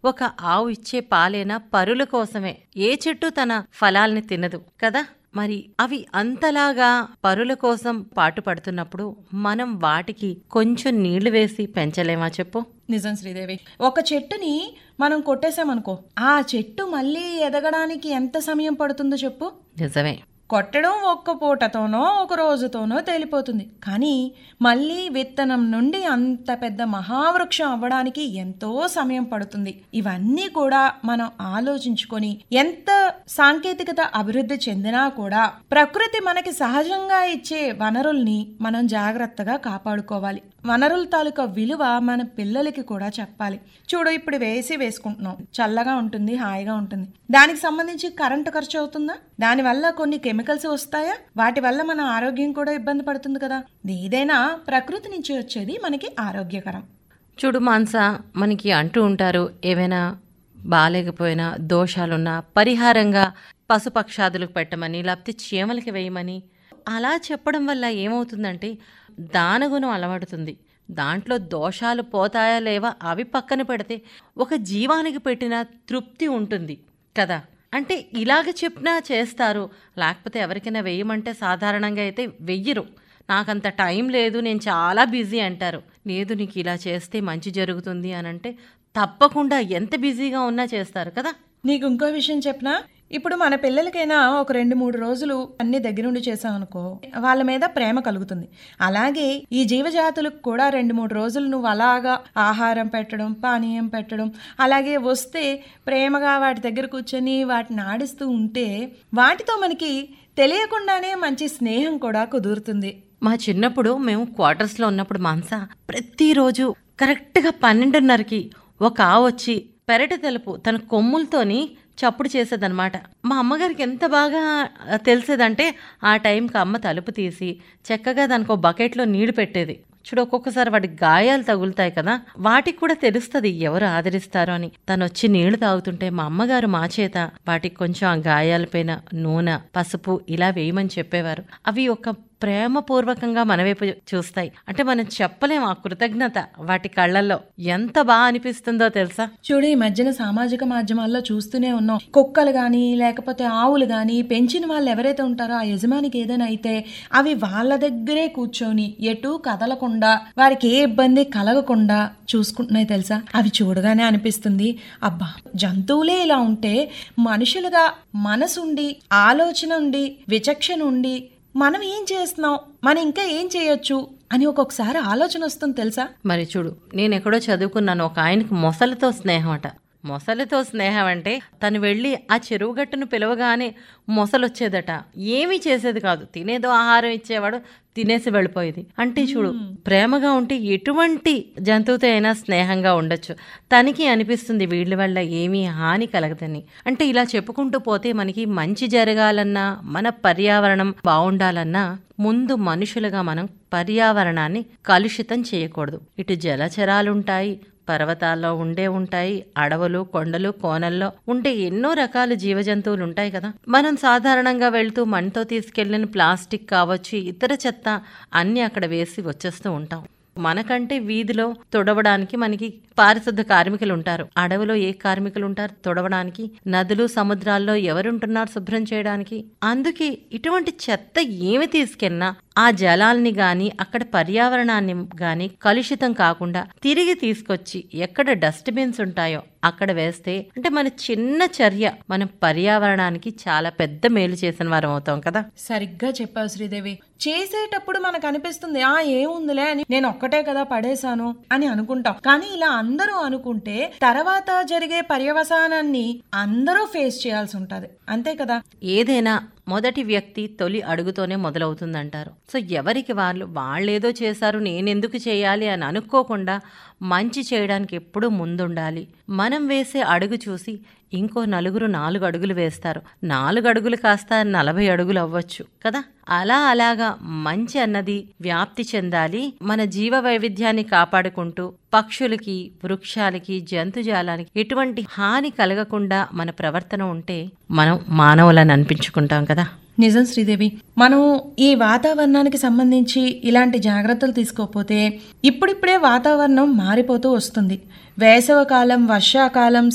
ఒక ఆవు ఇచ్చే పాలైనా పరుల కోసమే ఏ చెట్టు తన ఫలాల్ని తినదు కదా మరి అవి అంతలాగా పరుల కోసం పాటు పడుతున్నప్పుడు మనం వాటికి కొంచెం నీళ్లు వేసి పెంచలేమా చెప్పు నిజం శ్రీదేవి ఒక చెట్టుని మనం కొట్టేసామనుకో ఆ చెట్టు మళ్ళీ ఎదగడానికి ఎంత సమయం పడుతుందో చెప్పు నిజమే కొట్టడం ఒక్క పూటతోనో ఒక రోజుతోనో తేలిపోతుంది కానీ మళ్ళీ విత్తనం నుండి అంత పెద్ద మహావృక్షం అవ్వడానికి ఎంతో సమయం పడుతుంది ఇవన్నీ కూడా మనం ఆలోచించుకొని ఎంత సాంకేతికత అభివృద్ధి చెందినా కూడా ప్రకృతి మనకి సహజంగా ఇచ్చే వనరుల్ని మనం జాగ్రత్తగా కాపాడుకోవాలి వనరుల తాలూకా విలువ మన పిల్లలకి కూడా చెప్పాలి చూడు ఇప్పుడు వేసి వేసుకుంటున్నాం చల్లగా ఉంటుంది హాయిగా ఉంటుంది దానికి సంబంధించి కరెంటు ఖర్చు అవుతుందా దానివల్ల కొన్ని కెమికల్స్ వస్తాయా వాటి వల్ల మన ఆరోగ్యం కూడా ఇబ్బంది పడుతుంది కదా ఏదైనా ప్రకృతి నుంచి వచ్చేది మనకి ఆరోగ్యకరం చూడు మాన్స మనకి అంటూ ఉంటారు ఏవైనా బాలేకపోయినా దోషాలున్నా పరిహారంగా పశుపక్షాదులకు పెట్టమని లేకపోతే చీమలకి వేయమని అలా చెప్పడం వల్ల ఏమవుతుందంటే దానగుణం అలవడుతుంది దాంట్లో దోషాలు పోతాయా లేవా అవి పక్కన పెడితే ఒక జీవానికి పెట్టిన తృప్తి ఉంటుంది కదా అంటే ఇలాగ చెప్పినా చేస్తారు లేకపోతే ఎవరికైనా వేయమంటే సాధారణంగా అయితే వెయ్యరు నాకంత టైం లేదు నేను చాలా బిజీ అంటారు లేదు నీకు ఇలా చేస్తే మంచి జరుగుతుంది అని అంటే తప్పకుండా ఎంత బిజీగా ఉన్నా చేస్తారు కదా నీకు ఇంకో విషయం చెప్పనా ఇప్పుడు మన పిల్లలకైనా ఒక రెండు మూడు రోజులు అన్ని దగ్గరుండి చేసామనుకో వాళ్ళ మీద ప్రేమ కలుగుతుంది అలాగే ఈ జీవజాతులకు కూడా రెండు మూడు రోజులు నువ్వు అలాగా ఆహారం పెట్టడం పానీయం పెట్టడం అలాగే వస్తే ప్రేమగా వాటి దగ్గర కూర్చొని వాటిని ఆడిస్తూ ఉంటే వాటితో మనకి తెలియకుండానే మంచి స్నేహం కూడా కుదురుతుంది మా చిన్నప్పుడు మేము క్వార్టర్స్లో ఉన్నప్పుడు మాంస ప్రతిరోజు కరెక్ట్గా పన్నెండున్నరకి ఒక ఆవు వచ్చి పెరటి తెలుపు తన కొమ్ములతోని చప్పుడు చేసేదన్నమాట మా అమ్మగారికి ఎంత బాగా తెలిసేదంటే ఆ టైంకి అమ్మ తలుపు తీసి చక్కగా దానికి ఒక బకెట్లో నీళ్లు పెట్టేది చూడు ఒక్కొక్కసారి వాటికి గాయాలు తగులుతాయి కదా వాటికి కూడా తెలుస్తుంది ఎవరు ఆదరిస్తారో అని తను వచ్చి నీళ్లు తాగుతుంటే మా అమ్మగారు మా చేత వాటికి కొంచెం ఆ గాయాలపైన నూనె పసుపు ఇలా వేయమని చెప్పేవారు అవి ఒక ప్రేమపూర్వకంగా మన వైపు చూస్తాయి అంటే మనం చెప్పలేం ఆ కృతజ్ఞత వాటి కళ్ళల్లో ఎంత బాగా అనిపిస్తుందో తెలుసా చూడు ఈ మధ్యన సామాజిక మాధ్యమాల్లో చూస్తూనే ఉన్నాం కుక్కలు కానీ లేకపోతే ఆవులు కానీ పెంచిన వాళ్ళు ఎవరైతే ఉంటారో ఆ యజమానికి ఏదైనా అయితే అవి వాళ్ళ దగ్గరే కూర్చొని ఎటు కదలకుండా వారికి ఏ ఇబ్బంది కలగకుండా చూసుకుంటున్నాయి తెలుసా అవి చూడగానే అనిపిస్తుంది అబ్బా జంతువులే ఇలా ఉంటే మనుషులుగా మనసుండి ఆలోచన ఉండి విచక్షణ ఉండి మనం ఏం చేస్తున్నాం మనం ఇంకా ఏం చేయొచ్చు అని ఒక్కొక్కసారి ఆలోచన వస్తుంది తెలుసా మరి చూడు నేను ఎక్కడో చదువుకున్నాను ఒక ఆయనకు మొసలితో స్నేహం అట మొసలితో స్నేహం అంటే తను వెళ్ళి ఆ చెరువు గట్టును పిలవగానే మొసలు వచ్చేదట ఏమీ చేసేది కాదు తినేదో ఆహారం ఇచ్చేవాడు తినేసి వెళ్ళిపోయేది అంటే చూడు ప్రేమగా ఉంటే ఎటువంటి జంతువుతో అయినా స్నేహంగా ఉండొచ్చు తనకి అనిపిస్తుంది వీళ్ళ వల్ల ఏమీ హాని కలగదని అంటే ఇలా చెప్పుకుంటూ పోతే మనకి మంచి జరగాలన్నా మన పర్యావరణం బాగుండాలన్నా ముందు మనుషులుగా మనం పర్యావరణాన్ని కలుషితం చేయకూడదు ఇటు జలచరాలుంటాయి పర్వతాల్లో ఉండే ఉంటాయి అడవులు కొండలు కోనల్లో ఉండే ఎన్నో రకాల జీవజంతువులు ఉంటాయి కదా మనం సాధారణంగా వెళ్తూ మనతో తీసుకెళ్లిన ప్లాస్టిక్ కావచ్చు ఇతర చెత్త అన్ని అక్కడ వేసి వచ్చేస్తూ ఉంటాం మనకంటే వీధిలో తొడవడానికి మనకి పారిశుద్ధ కార్మికులు ఉంటారు అడవిలో ఏ కార్మికులు ఉంటారు తొడవడానికి నదులు సముద్రాల్లో ఎవరుంటున్నారు శుభ్రం చేయడానికి అందుకే ఇటువంటి చెత్త ఏమి తీసుకెళ్ళినా ఆ జలాల్ని గాని అక్కడ పర్యావరణాన్ని గాని కలుషితం కాకుండా తిరిగి తీసుకొచ్చి ఎక్కడ డస్ట్బిన్స్ ఉంటాయో అక్కడ వేస్తే అంటే మన చిన్న చర్య మన పర్యావరణానికి చాలా పెద్ద మేలు చేసిన వారం అవుతాం కదా సరిగ్గా చెప్పావు శ్రీదేవి చేసేటప్పుడు మనకు అనిపిస్తుంది ఆ ఏముందిలే అని నేను ఒక్కటే కదా పడేశాను అని అనుకుంటాం కానీ ఇలా అందరూ అనుకుంటే తర్వాత జరిగే పర్యవసానాన్ని అందరూ ఫేస్ చేయాల్సి ఉంటది అంతే కదా ఏదైనా మొదటి వ్యక్తి తొలి అడుగుతోనే మొదలవుతుందంటారు సో ఎవరికి వాళ్ళు వాళ్ళేదో చేశారు నేనెందుకు చేయాలి అని అనుకోకుండా మంచి చేయడానికి ఎప్పుడూ ముందుండాలి మనం వేసే అడుగు చూసి ఇంకో నలుగురు నాలుగు అడుగులు వేస్తారు నాలుగు అడుగులు కాస్త నలభై అడుగులు అవ్వచ్చు కదా అలా అలాగా మంచి అన్నది వ్యాప్తి చెందాలి మన జీవ వైవిధ్యాన్ని కాపాడుకుంటూ పక్షులకి వృక్షాలకి జంతుజాలానికి ఎటువంటి హాని కలగకుండా మన ప్రవర్తన ఉంటే మనం మానవులని అనిపించుకుంటాం కదా నిజం శ్రీదేవి మనం ఈ వాతావరణానికి సంబంధించి ఇలాంటి జాగ్రత్తలు తీసుకోకపోతే ఇప్పుడిప్పుడే వాతావరణం మారిపోతూ వస్తుంది వేసవకాలం వర్షాకాలం